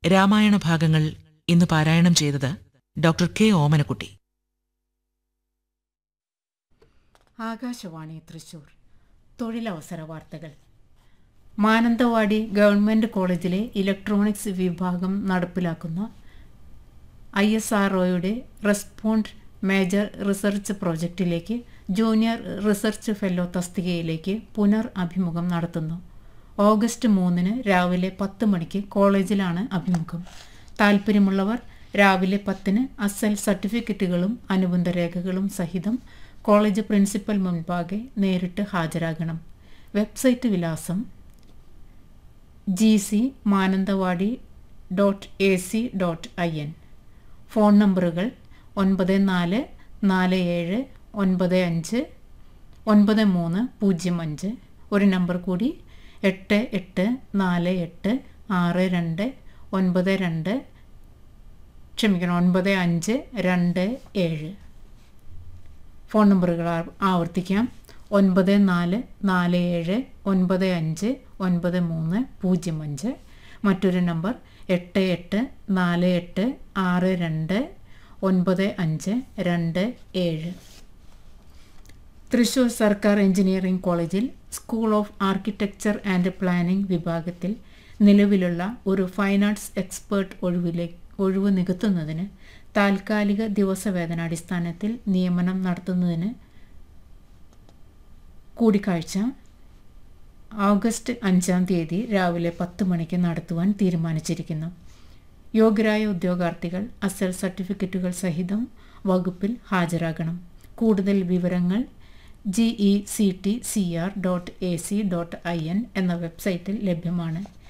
രാമായണ ഭാഗങ്ങൾ ഇന്ന് പാരായണം ചെയ്തത് ഡോക്ടർ കെ ഓമനക്കുട്ടി ആകാശവാണി തൃശൂർ തൊഴിലവസര വാർത്തകൾ മാനന്തവാടി ഗവൺമെൻറ് കോളേജിലെ ഇലക്ട്രോണിക്സ് വിഭാഗം നടപ്പിലാക്കുന്ന ഐ എസ് ആർ ഒയുടെ റെസ്പോണ്ട് മേജർ റിസർച്ച് പ്രോജക്റ്റിലേക്ക് ജൂനിയർ റിസർച്ച് ഫെല്ലോ തസ്തികയിലേക്ക് പുനർ അഭിമുഖം നടത്തുന്നു ഓഗസ്റ്റ് മൂന്നിന് രാവിലെ പത്ത് മണിക്ക് കോളേജിലാണ് അഭിമുഖം താൽപ്പര്യമുള്ളവർ രാവിലെ പത്തിന് അസൽ സർട്ടിഫിക്കറ്റുകളും അനുബന്ധ രേഖകളും സഹിതം കോളേജ് പ്രിൻസിപ്പൽ മുൻപാകെ നേരിട്ട് ഹാജരാകണം വെബ്സൈറ്റ് വിലാസം G C Mananthavady dot A C dot I N phone നമ്പറുകൾ ഒൻപത് നാല് നാല് ഏഴ് ഒൻപത് അഞ്ച് ഒൻപത് മൂന്ന് പൂജ്യം അഞ്ച് ഒരു നമ്പർ കൂടി എട്ട് എട്ട് നാല് എട്ട് ആറ് രണ്ട് ഒൻപത് രണ്ട് ക്ഷമിക്കണം ഒൻപത് അഞ്ച് രണ്ട് ഏഴ് ഫോൺ നമ്പറുകൾ ആ- ആവർത്തിക്കാം ഒൻപത് നാല് നാല് ഏഴ് ഒൻപത് അഞ്ച് ഒൻപത് മൂന്ന് പൂജ്യം അഞ്ച് മറ്റൊരു നമ്പർ എട്ട് എട്ട് നാല് എട്ട് ആറ് രണ്ട് ഒൻപത് അഞ്ച് രണ്ട് ഏഴ് തൃശൂർ സർക്കാർ എഞ്ചിനീയറിംഗ് കോളേജിൽ school of architecture and planning വിഭാഗത്തിൽ നിലവിലുള്ള ഒരു ഫൈൻ ആർട്സ് എക്സ്പേർട്ട് ഒഴിവിലെ ഒഴിവ് നികത്തുന്നതിന് താൽക്കാലിക ദിവസവേതനാടിസ്ഥാനത്തിൽ നിയമനം നടത്തുന്നതിന് കൂടിക്കാഴ്ച ഓഗസ്റ്റ് അഞ്ചാം തീയതി രാവിലെ പത്ത് മണിക്ക് നടത്തുവാൻ തീരുമാനിച്ചിരിക്കുന്നു യോഗ്യരായ ഉദ്യോഗാർത്ഥികൾ അസൽ സർട്ടിഫിക്കറ്റുകൾ സഹിതം വകുപ്പിൽ ഹാജരാകണം കൂടുതൽ വിവരങ്ങൾ G E C T C R dot A C dot I N എന്ന വെബ്സൈറ്റിൽ ലഭ്യമാണ്